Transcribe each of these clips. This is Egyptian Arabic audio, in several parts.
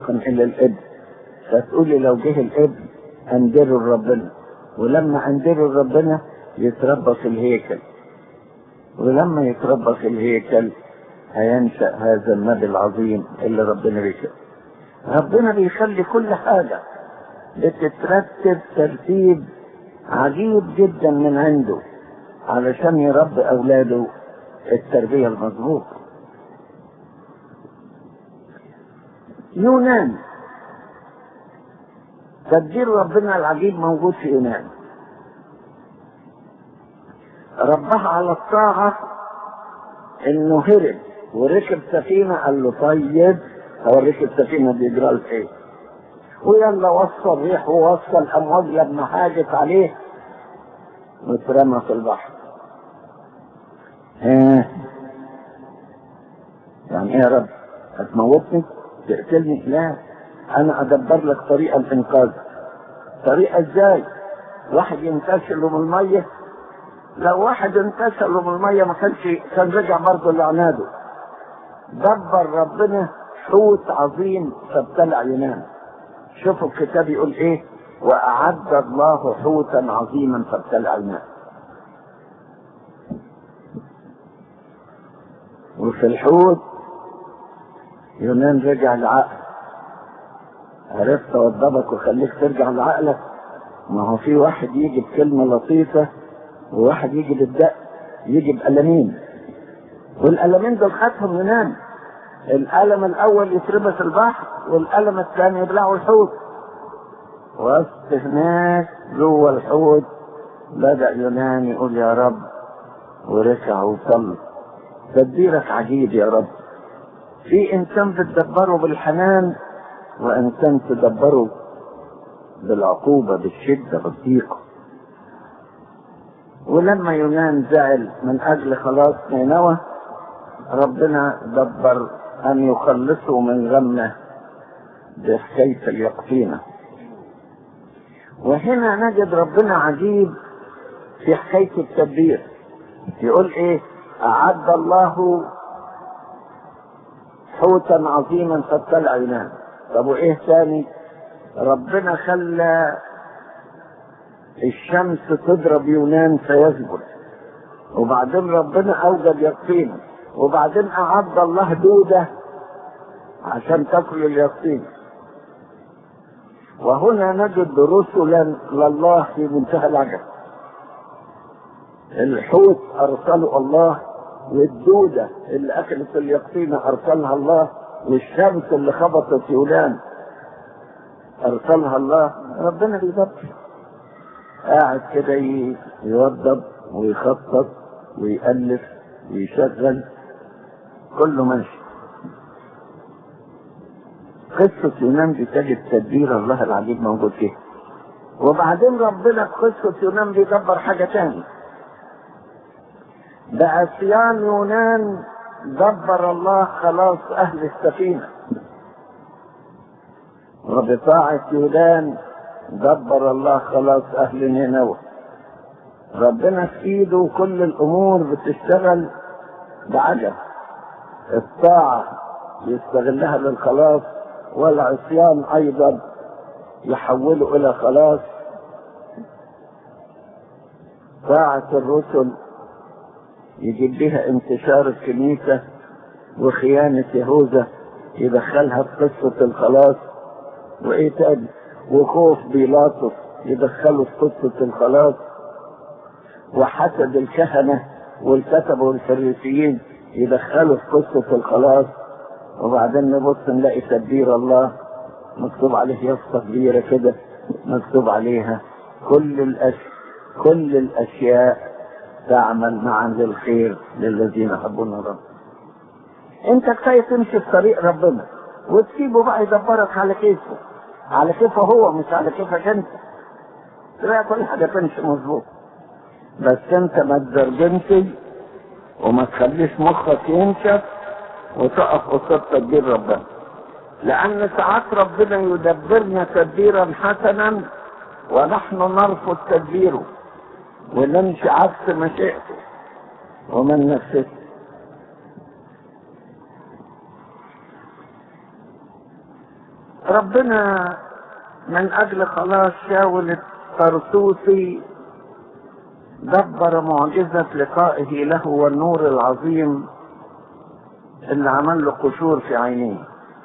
الى الابن فتقولي لو جه الابن انذروا ربنا ولما انذروا ربنا يتربى في الهيكل ولما يتربى في الهيكل هينشأ هذا النبي العظيم اللي ربنا بيشاء ربنا بيخلي كل حاجة بتترتب ترتيب عجيب جدا من عنده علشان يربي أولاده التربية المظبوطة يونان تدبير ربنا العجيب موجود في يونان ربها على الطاعة انه هرب وركب سفينة قال له طيب هوريك السفينة دي جرى ايه ويلا وصل الريح ووصل الامواج لما هاجت عليه واترمى في البحر ها يعني ايه يا رب هتموتني تقتلني لا انا ادبر لك طريقه الانقاذ طريقه ازاي واحد ينتشر له من الميه لو واحد انتشر له من الميه ما كانش كان رجع برضه لعناده دبر ربنا حوت عظيم فابتلع يونان شوفوا الكتاب يقول ايه واعد الله حوتا عظيما فابتلع الماء وفي الحوت يونان رجع لعقل عرفت اوضبك وخليك ترجع لعقلك ما هو في واحد يجي بكلمة لطيفة وواحد يجي بالدق يجي بألمين والألمين دول خدهم يونان الألم الأول يتربى في البحر والألم الثاني يبلعه الحوت وسط هناك جوه الحوت بدأ يونان يقول يا رب وركع وصلى تدبيرك عجيب يا رب في إنسان بتدبره بالحنان وإنسان تدبره بالعقوبة بالشدة بالضيقة ولما يونان زعل من أجل خلاص نينوى ربنا دبر أن يخلصه من غمه بحكاية اليقطينة وهنا نجد ربنا عجيب في حكاية التدبير يقول ايه أعد الله حوتا عظيما فابتلع يونان طب وايه ثاني ربنا خلى الشمس تضرب يونان فيثبت وبعدين ربنا اوجد يقطينه وبعدين اعد الله دوده عشان تاكل اليقطين وهنا نجد رسلا لله في منتهى العجب الحوت ارسله الله والدودة اللي اكلت اليقطينة ارسلها الله والشمس اللي خبطت يونان ارسلها الله ربنا بيدبر قاعد كده يوضب ويخطط ويألف ويشغل كله ماشي قصة يونان دي تجد تدبير الله العجيب موجود فيها وبعدين ربنا في قصة يونان بيدبر حاجة تاني بعصيان يونان دبر الله خلاص أهل السفينة وبطاعة يونان دبر الله خلاص أهل نينوى ربنا في إيده كل الأمور بتشتغل بعجب الطاعة يستغلها للخلاص والعصيان أيضا يحوله إلى خلاص طاعة الرسل يجيب بها انتشار الكنيسة وخيانة يهوذا يدخلها في قصة الخلاص وإيه تاني وخوف بيلاطس يدخله في قصة الخلاص وحسد الكهنة والكتبة والفريسيين يدخلوا في قصة الخلاص وبعدين نبص نلاقي تدبير الله مكتوب عليه يافطة كبيرة كده مكتوب عليها كل الأشياء كل الأشياء تعمل معا للخير للذين يحبون ربنا انت كفاية تمشي في طريق ربنا وتسيبه بقى يدبرك على كيفه على كيفه هو مش على كيفك انت تلاقي كل حاجة تمشي مظبوط بس انت ما تزرجنش وما تخليش مخك ينشف وتقف قصاد تدبير ربنا لأن ساعات ربنا يدبرنا تدبيرا حسنا ونحن نرفض تدبيره ونمشي عكس مشيئته ومن نفسه ربنا من اجل خلاص شاول الطرطوسي دبر معجزة لقائه له والنور العظيم اللي عمل له قشور في عينيه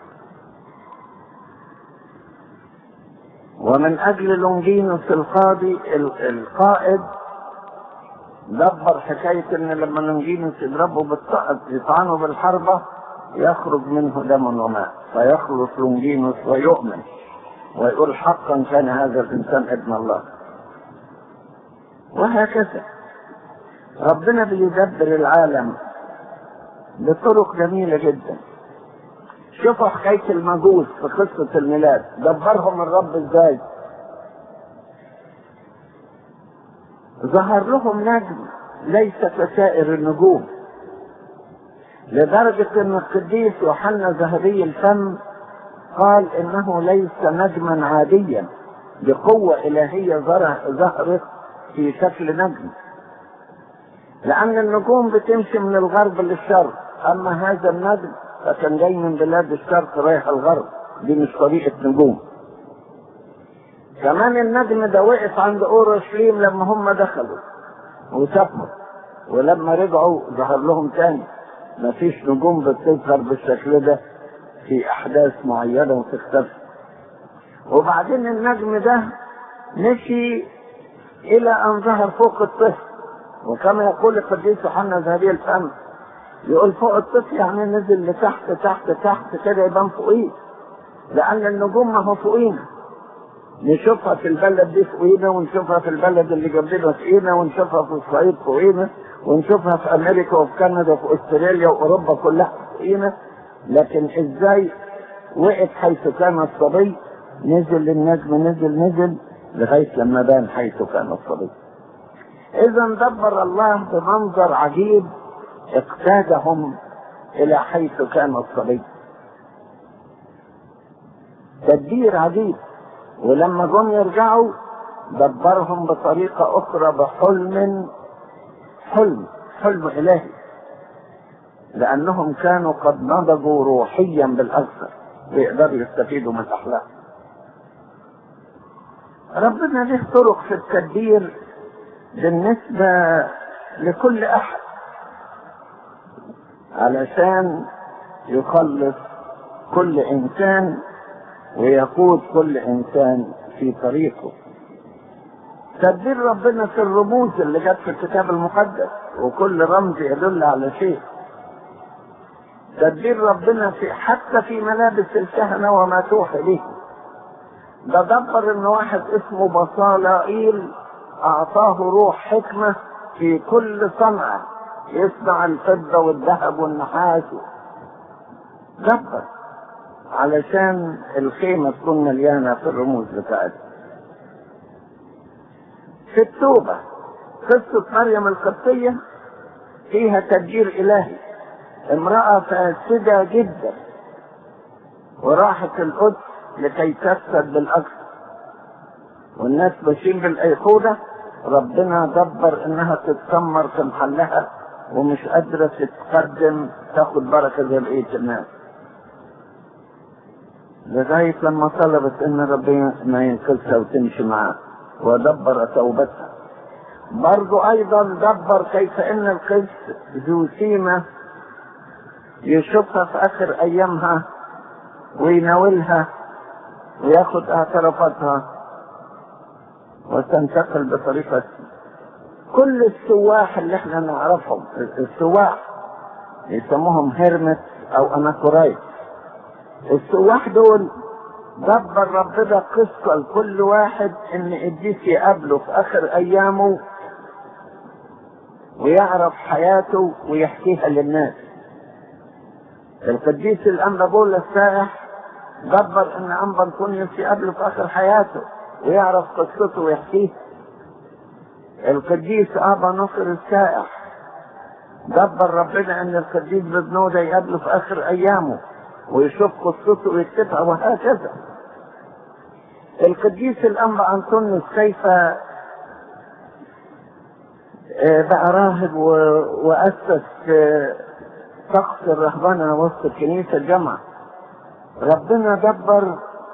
ومن اجل لونجينوس القاضي القائد دبر حكاية ان لما لونجينوس يضربه بالطقس يطعنه بالحربة يخرج منه دم وماء فيخلص لونجينوس ويؤمن ويقول حقا كان هذا الانسان ابن الله وهكذا ربنا بيدبر العالم بطرق جميلة جدا شوفوا حكاية المجوس في قصة الميلاد دبرهم الرب ازاي ظهر لهم نجم ليس كسائر النجوم لدرجة ان القديس يوحنا ذهبي الفم قال انه ليس نجما عاديا بقوة الهية ظهرت في شكل نجم لان النجوم بتمشي من الغرب للشرق اما هذا النجم فكان جاي من بلاد الشرق رايح الغرب دي مش طريقة نجوم كمان النجم ده وقف عند اورشليم لما هم دخلوا وسافروا ولما رجعوا ظهر لهم تاني مفيش نجوم بتظهر بالشكل ده في احداث معينه وتختفي وبعدين النجم ده مشي الى ان ظهر فوق الطفل وكما يقول القديس يوحنا ذهبي الفم يقول فوق الطفل يعني نزل لتحت تحت تحت كده يبان فوقيه لان النجوم ما هو فوقينا نشوفها في البلد دي فوقينا ونشوفها في البلد اللي جنبنا فوقينا ونشوفها في الصعيد فوقينا ونشوفها في امريكا وفي كندا وفي استراليا واوروبا كلها فوقينا لكن ازاي وقف حيث كان الصبي نزل النجم نزل نزل لغايه لما بان حيث كان الصبي اذا دبر الله بمنظر عجيب اقتادهم الى حيث كان الصبي تدبير عجيب ولما جم يرجعوا دبرهم بطريقة أخرى بحلم حلم حلم إلهي لأنهم كانوا قد نضجوا روحيا بالأكثر ويقدروا يستفيدوا من الأحلام ربنا له طرق في التدبير بالنسبة لكل أحد علشان يخلص كل إنسان ويقود كل انسان في طريقه تدبير ربنا في الرموز اللي جت في الكتاب المقدس وكل رمز يدل على شيء تدبير ربنا في حتى في ملابس الكهنة وما توحي به ده دبر ان واحد اسمه بصالائيل اعطاه روح حكمة في كل صنعة يصنع الفضة والذهب والنحاس دبر علشان الخيمة تكون مليانة في الرموز بتاعتها في التوبة قصة مريم القبطية فيها تدبير إلهي امرأة فاسدة جدا وراحت القدس لكي تفسد بالأكثر والناس ماشيين بالأيقونة ربنا دبر انها تتسمر في محلها ومش قادرة تتقدم تاخد بركة زي بقية الناس لغاية لما طلبت ان ربنا ما ينقذها وتمشي معاه ودبر توبتها برضو ايضا دبر كيف ان القس ذو سيمة يشوفها في اخر ايامها ويناولها وياخد اعترافاتها وتنتقل بطريقة كل السواح اللي احنا نعرفهم السواح يسموهم هيرمس او اناكورايت السواح دول دبر ربنا قصة لكل واحد ان قديس يقابله في اخر ايامه ويعرف حياته ويحكيها للناس القديس الانبا بولا السائح دبر ان انبا انطونيوس يقابله في اخر حياته ويعرف قصته ويحكيها القديس ابا نصر السائح دبر ربنا ان القديس بزنودة يقابله في اخر ايامه ويشوف قصته ويكتبها وهكذا القديس الانبا انطونيوس كيف بقى راهب واسس طقس الرهبنه وسط الكنيسه الجامعه ربنا دبر